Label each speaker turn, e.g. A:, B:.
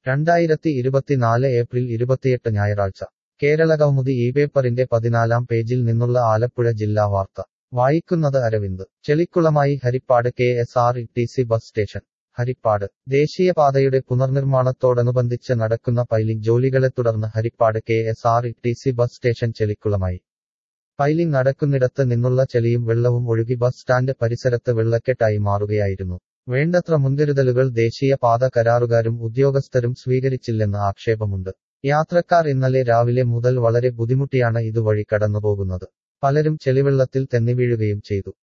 A: രണ്ടായിരത്തി ഇരുപത്തിനാല് ഏപ്രിൽ ഇരുപത്തിയെട്ട് ഞായറാഴ്ച കേരള കൗമുദി ഈ പേപ്പറിന്റെ പതിനാലാം പേജിൽ നിന്നുള്ള ആലപ്പുഴ ജില്ലാ വാർത്ത വായിക്കുന്നത് Aravind ചെളിക്കുളമായി Harippad K S R E T C bus station Harippad ദേശീയപാതയുടെ പുനർനിർമ്മാണത്തോടനുബന്ധിച്ച് നടക്കുന്ന പൈലിംഗ് ജോലികളെ തുടർന്ന് Harippad K S R E T C bus station ചെളിക്കുളമായി piling നടക്കുന്നിടത്ത് നിന്നുള്ള ചെളിയും വെള്ളവും ഒഴുകി ബസ് സ്റ്റാൻഡ് പരിസരത്ത് വെള്ളക്കെട്ടായി മാറുകയായിരുന്നു വേണ്ടത്ര മുൻകരുതലുകൾ ദേശീയപാത കരാറുകാരും ഉദ്യോഗസ്ഥരും സ്വീകരിച്ചില്ലെന്ന് ആക്ഷേപമുണ്ട് യാത്രക്കാർ ഇന്നലെ രാവിലെ മുതൽ വളരെ ബുദ്ധിമുട്ടിയാണ് ഇതുവഴി കടന്നുപോകുന്നത് പലരും ചെളിവെള്ളത്തിൽ തെന്നിവീഴുകയും ചെയ്തു